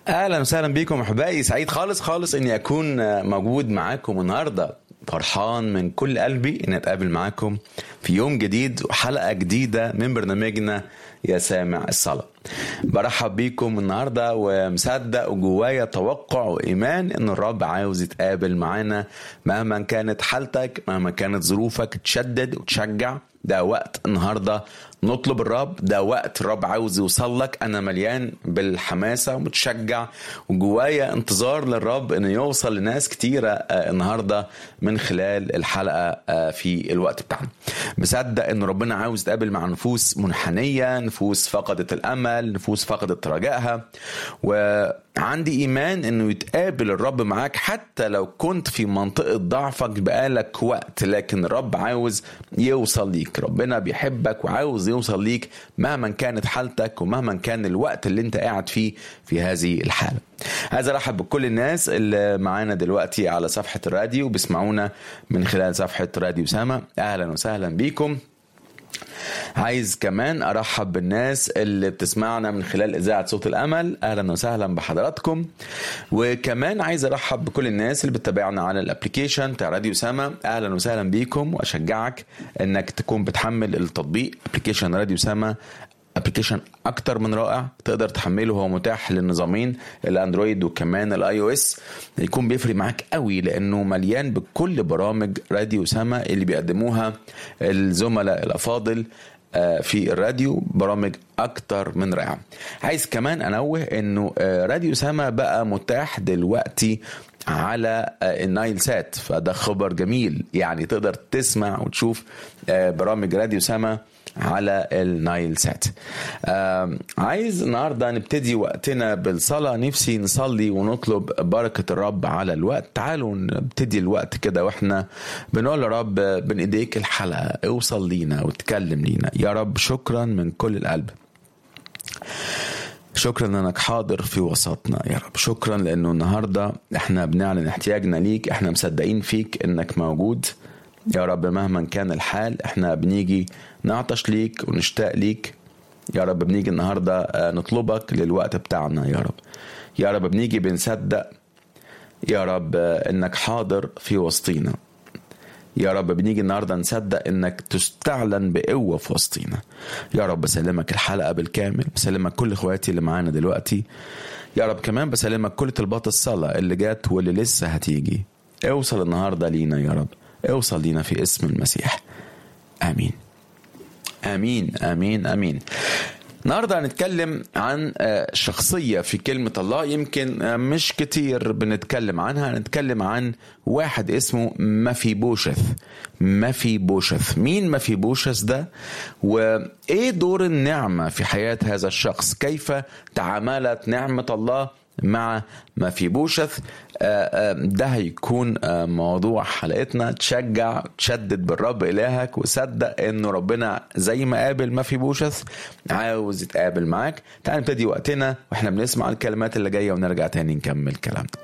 اهلا وسهلا بكم احبائي سعيد خالص خالص اني اكون موجود معاكم النهارده فرحان من كل قلبي اني اتقابل معاكم في يوم جديد وحلقه جديده من برنامجنا يا سامع الصلاه برحب بيكم النهارده ومصدق وجوايا توقع وايمان ان الرب عاوز يتقابل معانا مهما كانت حالتك مهما كانت ظروفك تشدد وتشجع ده وقت النهارده نطلب الرب ده وقت الرب عاوز يوصل لك انا مليان بالحماسه ومتشجع وجوايا انتظار للرب انه يوصل لناس كتيره النهارده من خلال الحلقه في الوقت بتاعنا مصدق ان ربنا عاوز يتقابل مع نفوس منحنيه نفوس فقدت الامل نفوس فقدت رجائها وعندي ايمان انه يتقابل الرب معاك حتى لو كنت في منطقه ضعفك بقالك وقت لكن الرب عاوز يوصل ليك ربنا بيحبك وعاوز يوصل ليك مهما كانت حالتك ومهما كان الوقت اللي انت قاعد فيه في هذه الحاله عايز ارحب بكل الناس اللي معانا دلوقتي على صفحه الراديو بيسمعونا من خلال صفحه راديو سما اهلا وسهلا بيكم عايز كمان ارحب بالناس اللي بتسمعنا من خلال اذاعه صوت الامل اهلا وسهلا بحضراتكم وكمان عايز ارحب بكل الناس اللي بتتابعنا على الابلكيشن بتاع راديو سما اهلا وسهلا بيكم واشجعك انك تكون بتحمل التطبيق ابلكيشن راديو سما ابلكيشن اكتر من رائع تقدر تحمله هو متاح للنظامين الاندرويد وكمان الاي او اس يكون بيفرق معاك قوي لانه مليان بكل برامج راديو سما اللي بيقدموها الزملاء الافاضل في الراديو برامج اكتر من رائعه عايز كمان انوه انه راديو سما بقى متاح دلوقتي على النايل سات فده خبر جميل يعني تقدر تسمع وتشوف برامج راديو سما على النايل سات عايز النهاردة نبتدي وقتنا بالصلاة نفسي نصلي ونطلب بركة الرب على الوقت تعالوا نبتدي الوقت كده واحنا بنقول يا رب بين ايديك الحلقة اوصل لينا وتكلم لينا يا رب شكرا من كل القلب شكرا انك حاضر في وسطنا يا رب شكرا لانه النهارده احنا بنعلن احتياجنا ليك احنا مصدقين فيك انك موجود يا رب مهما كان الحال احنا بنيجي نعطش ليك ونشتاق ليك يا رب بنيجي النهارده نطلبك للوقت بتاعنا يا رب يا رب بنيجي بنصدق يا رب انك حاضر في وسطينا يا رب بنيجي النهارده نصدق انك تستعلن بقوه في وسطينا يا رب بسلمك الحلقه بالكامل بسلمك كل اخواتي اللي معانا دلوقتي يا رب كمان بسلمك كل طلبات الصلاه اللي جات واللي لسه هتيجي اوصل النهارده لينا يا رب اوصل لينا في اسم المسيح امين امين امين امين النهارده هنتكلم عن شخصية في كلمة الله يمكن مش كتير بنتكلم عنها هنتكلم عن واحد اسمه مفي بوشث مفي بوشث مين مفي بوشث ده وايه دور النعمة في حياة هذا الشخص كيف تعاملت نعمة الله مع ما في بوشث ده هيكون موضوع حلقتنا تشجع تشدد بالرب إلهك وصدق إنه ربنا زي ما قابل ما في بوشث عاوز يتقابل معاك تعال نبتدي وقتنا واحنا بنسمع الكلمات اللي جاية ونرجع تاني نكمل كلامنا